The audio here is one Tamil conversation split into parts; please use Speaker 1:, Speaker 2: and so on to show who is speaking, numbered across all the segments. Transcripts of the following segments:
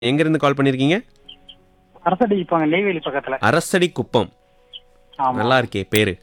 Speaker 1: எங்க இருந்து கால் பண்ணிருக்கீங்க
Speaker 2: அரசடி போங்க நெய்வேலி பக்கத்துல
Speaker 1: அரசடி குப்பம்
Speaker 2: ஆமா
Speaker 1: நல்லா இருக்கே பேரு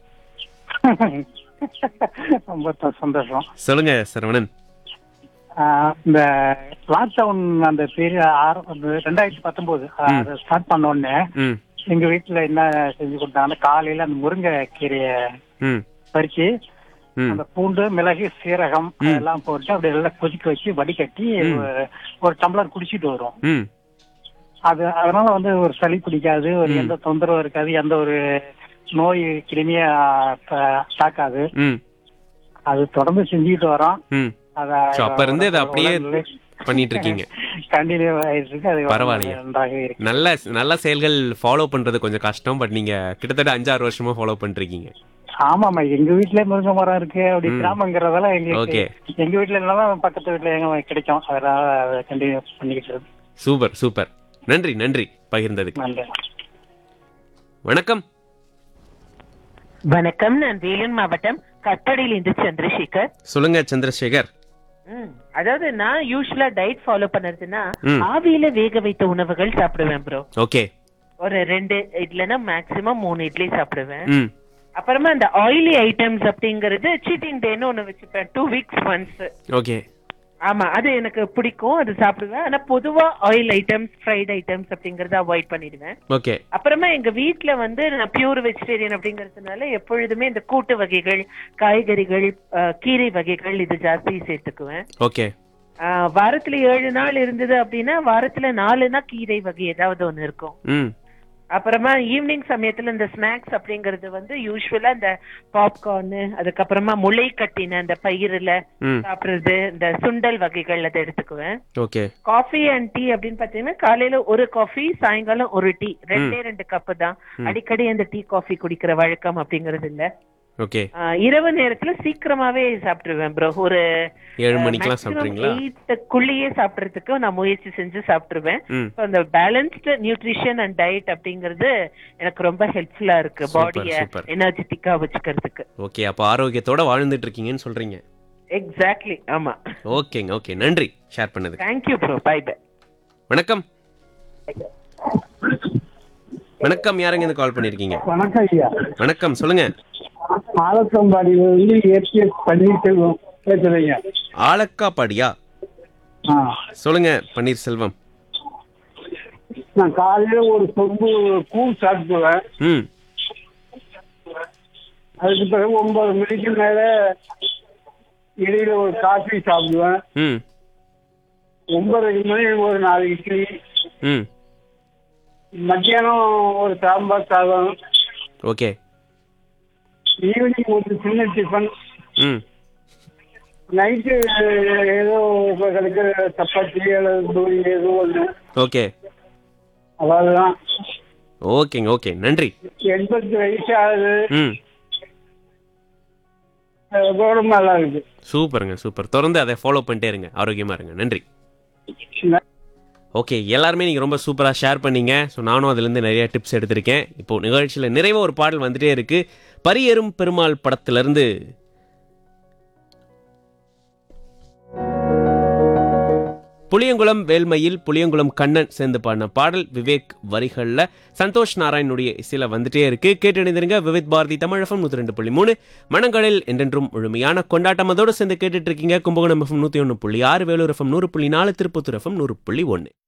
Speaker 2: ரொம்ப த- சந்தோஷம்
Speaker 1: சொல்லுங்க சரவணன்
Speaker 2: ஆஹ் இந்த லாக்டவுன் அந்த பீரியட் ஆறு அந்த ரெண்டாயிரத்தி பத்தொன்பது அதை ஸ்டார்ட் பண்ண உடனே
Speaker 1: ம்
Speaker 2: எங்க வீட்டுல என்ன செஞ்சு கொடுத்தாங்கன்னா காலையில அந்த முருங்கை கீரைய
Speaker 1: ம்
Speaker 2: பறிச்சு
Speaker 1: ம்
Speaker 2: அந்த பூண்டு மிளகு சீரகம் அதெல்லாம் போட்டு அப்படி எல்லாம் கொதிக்க வச்சு வடிகட்டி ஒரு- ஒரு டம்ளர் குடிச்சிட்டு வரும்
Speaker 1: ம்
Speaker 2: அது அதனால வந்து ஒரு சளி பிடிக்காது ஒரு எந்த தொந்தரவும் இருக்காது எந்த ஒரு நோய் கிருமிய தாக்காது
Speaker 1: ம்
Speaker 2: அது தொடர்ந்து செஞ்சுட்டு வரோம்
Speaker 1: ம்
Speaker 2: அத
Speaker 1: So, அப்ப இருந்து அதை அப்படியே பண்ணிட்டு இருக்கீங்க
Speaker 2: கண்டினியூ ஆயிட்டு இருக்கு அது
Speaker 1: பரவாயில்லையே.
Speaker 2: நன்றாக இருக்கு
Speaker 1: நல்ல நல்ல செயல்கள் ஃபாலோ பண்றது கொஞ்சம் கஷ்டம் பட் நீங்க கிட்டத்தட்ட அஞ்சாறு வருஷமா ஃபாலோ பண்ணிருக்கீங்க
Speaker 2: ஆமாமா எங்க வீட்லயே முருங்கை மரம் இருக்கு அப்படி கிராமங்கிறதால எங்களுக்கு
Speaker 1: Okay.
Speaker 2: எங்க வீட்ல இருந்தாலும் பக்கத்து வீட்ல எங்க கிடைக்கும் அதனால அதை கண்டினியூ பண்ணிக்கிட்டு இருக்கு
Speaker 1: சூப்பர் சூப்பர் நன்றி நன்றி பகிர்ந்ததுக்கு
Speaker 2: நன்றி
Speaker 1: வணக்கம்
Speaker 3: வணக்கம் நான் வேலூர் மாவட்டம் கட்டடியிலிருந்து சந்திரசேகர்
Speaker 1: சொல்லுங்க சந்திரசேகர்
Speaker 3: ம், அதாவது நான் யூஸ்வலா டயட் ஃபாலோ பண்ணுறதுன்னா
Speaker 1: ம்.
Speaker 3: ஆவியில வேக வைத்த உணவுகள் சாப்பிடுவேன் ப்ரோ
Speaker 1: ஓகே
Speaker 3: ஒரு ரெண்டு இல்லைன்னா மேக்ஸிமம் மூணு இட்லி சாப்பிடுவேன்
Speaker 1: ம்
Speaker 3: அப்புறமா அந்த ஆயிலி ஐட்டம்ஸ் அப்படிங்கறது சீட்டிங் டேன்னு ஒண்ணு வச்சுப்பேன் டூ வீக்ஸ் ஒன்ஸ்
Speaker 1: ஓகே
Speaker 3: ஆமா அது எனக்கு பிடிக்கும் அது சாப்பிடுவேன் ஆனா பொதுவா ஆயில் ஐட்டம்ஸ் ஃப்ரைட் ஐட்டம்ஸ் அப்படிங்கறத அவாய்ட் பண்ணிடுவேன்
Speaker 1: ஓகே
Speaker 3: அப்புறமா எங்க வீட்ல வந்து நான் பியூர் வெஜிடேரியன் அப்படிங்கறதுனால எப்பொழுதுமே இந்த கூட்டு வகைகள் காய்கறிகள் அஹ், கீரை வகைகள் இது ஜாஸ்தி சேர்த்துக்குவேன்
Speaker 1: ஓகே
Speaker 3: அஹ், வாரத்துல ஏழு நாள் இருந்தது அப்படின்னா வாரத்துல நாலுனா கீரை வகை ஏதாவது ஒண்ணு இருக்கும்
Speaker 1: ம்
Speaker 3: அப்புறமா ஈவினிங் சமயத்துல இந்த ஸ்நாக்ஸ் அப்படிங்கறது வந்து யூஸ்வலா இந்த பாப்கார்னு அதுக்கப்புறமா முளை கட்டின அந்த பயிறுல
Speaker 1: ம்
Speaker 3: சாப்பிடுறது இந்த சுண்டல் வகைகள் அதை எடுத்துக்குவேன்
Speaker 1: ஓகே
Speaker 3: காஃபி அண்ட் டீ அப்படின்னு பாத்தீங்கன்னா காலையில ஒரு காஃபி சாயங்காலம் ஒரு டீ ரெண்டே ரெண்டு கப்பு தான் அடிக்கடி அந்த டீ காஃபி குடிக்கிற வழக்கம் அப்படிங்கறது இல்ல
Speaker 1: ஓகே
Speaker 3: ஆஹ் இரவு நேரத்துல சீக்கிரமாவே சாப்பிட்டுருவேன் ப்ரோ ஒரு
Speaker 1: ஏழு மணிக்கெல்லாம் சாப்பிட்றீங்களா
Speaker 3: எயிட்டுக்குள்ளேயே சாப்பிடுறதுக்கு நான் முயற்சி செஞ்சு சாப்பிட்டுருவேன்
Speaker 1: ம்
Speaker 3: So, அந்த பேலன்ஸ்டு நியூட்ரிஷன் அண்ட் டயட் அப்படிங்கிறது எனக்கு ரொம்ப ஹெல்ப்ஃபுல்லா இருக்கு
Speaker 1: Super,
Speaker 3: பாடிய
Speaker 1: super.
Speaker 3: எனர்ஜெட்டிக்கா வச்சுக்கிறதுக்கு
Speaker 1: ஓகே அப்போ ஆரோக்கியத்தோட வாழ்ந்துட்டு இருக்கீங்கன்னு சொல்றீங்க
Speaker 3: எக்ஸாக்ட்லி ஆமா
Speaker 1: ஓகேங்க ஓகே நன்றி ஷேர் பண்ணதுக்கு
Speaker 3: தேங்க்யூ ப்ரோ பை பை
Speaker 1: வணக்கம் வணக்கம் யாருங்க இருந்து கால் பண்ணிருக்கீங்க
Speaker 2: வணக்கம் ஐயா
Speaker 1: வணக்கம் சொல்லுங்க
Speaker 2: ஆலத்தம்பாடியில இருந்து ஏபிஎஸ் பன்னீர்செல்வம் பேசுறீங்க
Speaker 1: ஆலக்காப்பாடியா
Speaker 2: ஆ
Speaker 1: சொல்லுங்க பன்னீர்செல்வம்
Speaker 2: நான் காலையில ஒரு சொம்பு கூழ் சாப்பிடுவேன்
Speaker 1: ம்
Speaker 2: அதுக்கு பிறகு ஒன்பது மணிக்கு மேல இடையில ஒரு காஃபி சாப்பிடுவேன்
Speaker 1: ம்
Speaker 2: ஒன்பதரை மணி ஒரு நாலு இட்லி
Speaker 1: ம்
Speaker 2: மத்தியானம் ஒரு சாம்பார் சாதம்
Speaker 1: ஓகே
Speaker 2: ஈவினிங் ஒரு சின்ன டிஃபன்
Speaker 1: ம்
Speaker 2: நைட்டு ஏதோ கிடைக்கிற சப்பாத்தி அல்லது பூரி ஏதோ ஒன்று
Speaker 1: ஓகே
Speaker 2: அவ்வளவுதான்
Speaker 1: ஓகேங்க ஓகே நன்றி
Speaker 2: எண்பத்தி வயசு ஆகுது
Speaker 1: ம்
Speaker 2: கௌரவம் நல்லா இருக்கு
Speaker 1: சூப்பருங்க சூப்பர் தொடர்ந்து அதை ஃபாலோ பண்ணிட்டே இருங்க ஆரோக்கியமா இருங்க நன்றி ஓகே எல்லாருமே நீங்கள் ரொம்ப சூப்பராக ஷேர் பண்ணீங்க ஸோ நானும் அதுலேருந்து நிறைய டிப்ஸ் எடுத்திருக்கேன் இப்போ நிகழ்ச்சியில் நிறைவாக ஒரு பாடல் வந்துட்டே இருக்கு பரியேறும் பெருமாள் படத்திலிருந்து புளியங்குளம் வேல்மையில் புளியங்குளம் கண்ணன் சேர்ந்து பாடின பாடல் விவேக் வரிகளில் சந்தோஷ் நாராயணுடைய இசையில் வந்துட்டே இருக்கு கேட்டணிந்திருங்க விவேக் பாரதி தமிழகம் நூற்றி ரெண்டு புள்ளி மூணு மனங்களில் என்றென்றும் முழுமையான கொண்டாட்டம் அதோடு சேர்ந்து கேட்டுட்டு இருக்கீங்க கும்பகோணம் எஃப்எம் நூற்றி ஒன்று புள்ளி ஆறு வேலூர் எஃப்எம் நூறு புள்ளி நாலு திருப்பத்தூர் எஃப்எம் நூறு புள்ளி ஒன்று